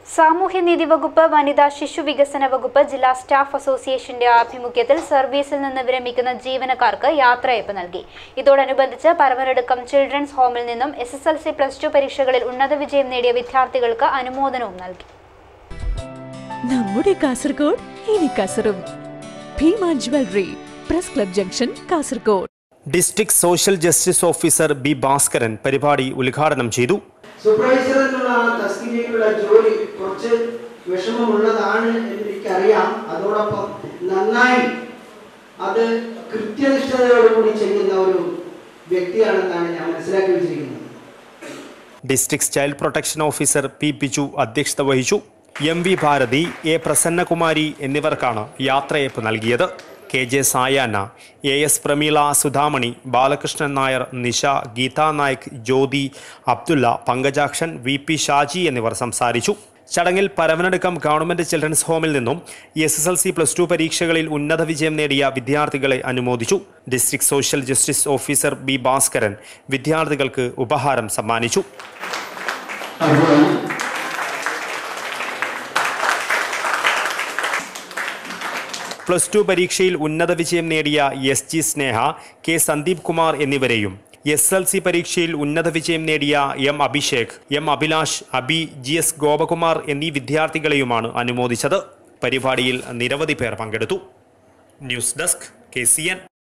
സാമൂഹ്യനീതി വകുപ്പ് വനിതാ ശിശു വികസന വകുപ്പ് ജില്ലാ സ്റ്റാഫ് അസോസിയേഷന്റെ ആഭിമുഖ്യത്തിൽ സർവീസിൽ നിന്ന് വിരമിക്കുന്ന ജീവനക്കാർക്ക് യാത്രയയപ്പ് നൽകി ഇതോടനുബന്ധിച്ച് പരവനടുക്കം ചിൽഡ്രൻസ് ഹോമിൽ നിന്നും S S L C plus two പരീക്ഷകളിൽ ഉന്നത വിജയം നേടിയ വിദ്യാർത്ഥികൾക്ക് അനുമോദനവും നൽകി നമ്മുടെ കാസർഗോഡ് ഇനി കസറും Bhima jewellery press club junction Kasaragod district social justice officer B Bhaskaran പരിപാടി ഉദ്ഘാടനം ചെയ്തു സൂപ്പർവൈസർ എന്നുള്ള ആ തസ്തികയിലുള്ള ജോലി കുറച്ച് വിഷമമുള്ളതാണ് എന്ന് എനിക്കറിയാം അതോടൊപ്പം നന്നായി അത് കൃത്യനിഷ്ഠതയോടുകൂടി ചെയ്യുന്ന ഒരു വ്യക്തിയാണെന്നാണ് ഞാൻ മനസ്സിലാക്കി വെച്ചിരിക്കുന്നത് district child protection officer P Pichu അധ്യക്ഷത വഹിച്ചു M V Bharathi A Prasannakumari എന്നിവർക്കാണ് യാത്രയയപ്പ് നൽകിയത് K J Sayana A S Pramila Sudhamani Balakrishnan Nair Nisha Geetha Nayak Jyothi Abdulla Pankajakshan V P Shaji എന്നിവർ സംസാരിച്ചു ചടങ്ങിൽ പരവനടുക്കം ഗവൺമെന്റ് ചിൽഡ്രൻസ് ഹോമിൽ നിന്നും S S L C plus two പരീക്ഷകളിൽ ഉന്നത വിജയം നേടിയ വിദ്യാർത്ഥികളെ അനുമോദിച്ചു district social justice officer B Bhaskaran വിദ്യാർത്ഥികൾക്ക് ഉപഹാരം സമ്മാനിച്ചു പ്ലസ് ടു പരീക്ഷയിൽ ഉന്നത വിജയം നേടിയ S G Sneha K Sandeep Kumar എന്നിവരെയും എസ് എൽ സി പരീക്ഷയിൽ ഉന്നത വിജയം നേടിയ M Abhishek M Abhilash Abi G S Gopakumar എന്നീ വിദ്യാർത്ഥികളെയുമാണ് അനുമോദിച്ചത് പരിപാടിയിൽ നിരവധി പേർ പങ്കെടുത്തു news desk K C N